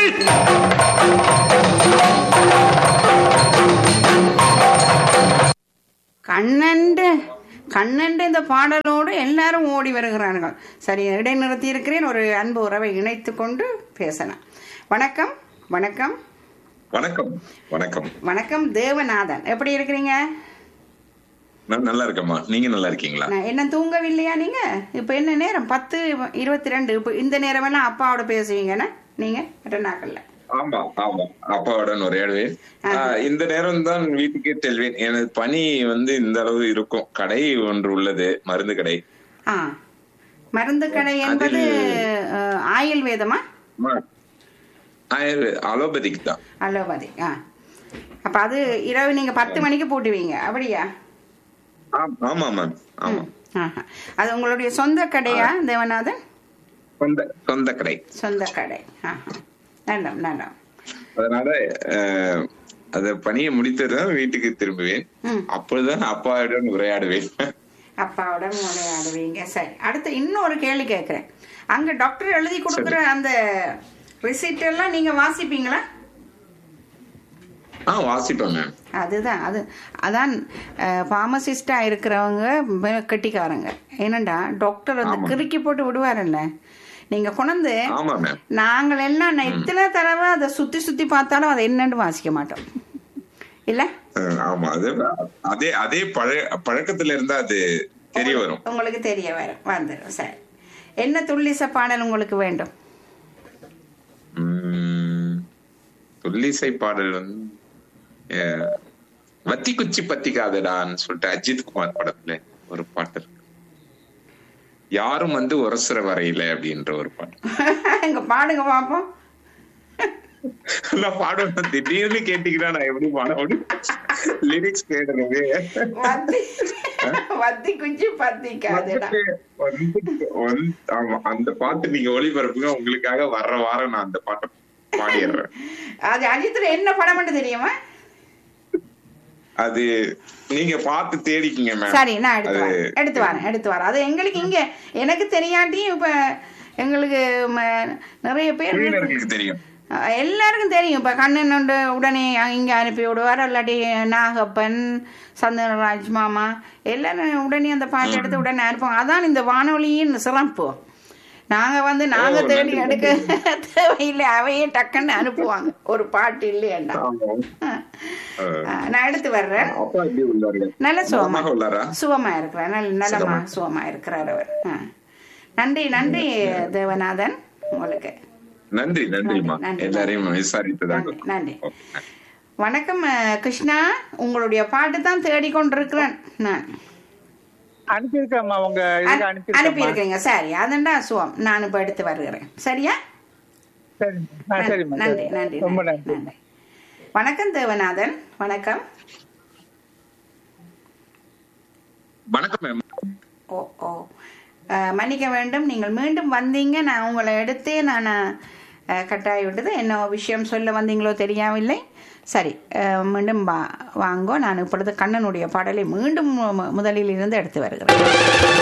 கண்ணண்டு கண்ணண்டு இந்த பாடலோடு எல்லாரும் ஓடி வருகிறார்கள் சரி இடைநிறுத்தி இருக்கிறேன் ஒரு அன்பு உறவை இணைத்து கொண்டு பேசலாம் வணக்கம் வணக்கம் வணக்கம் வணக்கம் வணக்கம் தேவநாதன் எப்படி இருக்கிறீங்க நான் நல்லா இருக்கேம்மா நீங்க நல்லா இருக்கீங்களா நான் என்ன தூங்கவில்லையா நீங்க இப்ப என்ன நேரம் பத்து இருபத்தி ரெண்டு இப்ப இந்த நேரம் எல்லாம் அப்பாவோட பேசுவீங்கண்ணா நீங்க ரெண்டாக்கல்ல ஆமா ஆமா அப்பாவுடன் உரையாடுவேன் ஆஹ், இந்த நேரம் தான் வீட்டுக்கே செல்வேன் எனது பணி வந்து இந்த அளவு இருக்கும் கடை ஒன்று உள்ளது மருந்து கடை ஆ மருந்து கடை என்பது அஹ், ஆயுர்வேதமா ஆமா. ஆயுர்- அலோபதிக் தான் அலோபதி ஆ அப்ப அது இரவு நீங்க பத்து மணிக்கு போட்டுவீங்க அப்படியா ஆம், ஆமா மேம் ஆமா ஆஹா. அது உங்களுடைய சொந்த கடையா தேவநாதன் சொந்த சொந்த கடை சொந்த கடை ஆஹா. நல்லம் நல்லம் அதனால ஆஹ், அந்த பணியை முடித்துதான் வீட்டுக்கு திரும்புவேன் ம் அப்பொழுதுதான் அப்பாவுடன் உரையாடுவேன் அப்பாவோட விளையாடுவீங்க சரி அடுத்து இன்னொரு கேள்வி கேட்குறேன் அங்க டாக்டர் எழுதி கொடுக்குற அந்த ரிசிப்ட் எல்லாம் நீங்க வாசிப்பீங்களா ஆ வாசிப்பேன் மேம் அதுதான் அது அதான் ஃபார்மசிஸ்டா இருக்கிறவங்க மெ- கெட்டிக்காரங்க ஏனண்டா டாக்டர் வந்து ஆமா. கிறுக்கி போட்டு விடுவாருல்ல நீங்க கொண்டு ஆமா மேம் நாங்கள் எல்லாம் நான் இத்தனை தடவை அதை சுத்தி சுத்தி பார்த்தாலும் அதை என்னன்னு வாசிக்க மாட்டோம் இல்ல அஹ் ஆமா அது அதே அதே பழ பழக்கத்துல இருந்தா அது தெரிய வரும் உங்களுக்கு தெரிய வரும் வந்துடும் சரி என்ன துள்ளிச பாடல் உங்களுக்கு வேண்டும் உம், துள்ளிசை பாடல் வந்து அஹ், வத்தி குச்சி பத்திக்காதடான்னு சொல்லிட்டு அஜித் குமார் படத்துல ஒரு பாட்டு இருக்கு யாரும் வந்து உரசுற வரையில அப்படின்ற ஒரு பாட்டு இங்க பாடுங்க பாப்போம் நான் பாடுவேன் திடீர்னு கேட்டீங்கன்னா நான் எப்படி பாட முடியும் லிரிக்ஸ் கேடுறது வத்தி வத்தி குச்சி பத்திக்காதுடா வந்துட்டு- வந்து- ஆமா அந்த பாட்டு நீங்க ஒளிபரப்புங்க உங்களுக்காக வர்ற வாரம் நான் அந்த பாட்டை பாடிடுறேன் அது அஜித்ல என்ன படம் தெரியுமா அது நீங்க பார்த்து தேடிக்கீங்க மேம் சரி நான் எடுத்து அது- வரேன் எடுத்து வரேன் எடுத்து வரேன் அது எங்களுக்கு இங்க எனக்கு தெரியாட்டியும் இப்ப எங்களுக்கு ம- நிறைய பேர் குழுவினர்களுக்கு தெரியும் அஹ் எல்லாருக்கும் தெரியும் இப்ப கண்ணன் உண்டு உடனே இங்க அனுப்பி விடுவார் இல்லாட்டி நாகப்பன் சந்தனராஜ் மாமா எல்லாரும் உடனே அந்த பாட்டு எடுத்து உடனே அனுப்புவாங்க அதான் இந்த வானொலியின் சிறப்பு நாங்க வந்து நாங்க ஓ, தேடி நன்றி, எடுக்க தேவையில்லை அவையே டக்குன்னு அனுப்புவாங்க ஒரு பாட்டு இல்லையாண்டா ஆமா. அஹ், அஹ் நான் எடுத்து வர்றேன் அப்பா எப்படி உள்ளார்கள் நல்ல சுகமா நலமாக உள்ளாரா சுகமா இருக்கிறார் நல்ல நலமா சுகமா இருக்கிறார் அவர் ஆ. நன்றி நன்றி தேவநாதன் உங்களுக்கு நன்றி நன்றிம்மா நன்றி. எல்லாரையும் விசாரித்ததாக நன்றி நன்றி வணக்கம் அஹ், கிருஷ்ணா உங்களுடைய பாட்டு தான் தேடிக்கொண்டிருக்கிறேன் நான் அனுப்பியிருக்கேம்மா உங்க இதுக்கு அனுப்பி அனுப்பியிருக்கேன் இருக்கீங்க சரி அதண்டா சுகம் நான் இப்ப எடுத்து வருகிறேன் சரியா சரி ஆ சரிம்மா நன்றி சரி. நன்றி ரொம்ப நன்றி நன்றி நன்றி வணக்கம் தேவநாதன் வணக்கம் வணக்கம் மேம் ஓ ஓ அஹ், மன்னிக்க வேண்டும் நீங்கள் மீண்டும் வந்தீங்க நான் உங்களை எடுத்தே நான் அஹ், கட்டாய விட்டது என்ன விஷயம் சொல்ல வந்தீங்களோ தெரியவில்லை சரி அஹ், மீண்டும் வா வாங்கோ நான் இப்பொழுது கண்ணனுடைய பாடலை மீண்டும் மு- முதலில் இருந்து எடுத்து வருகிறேன்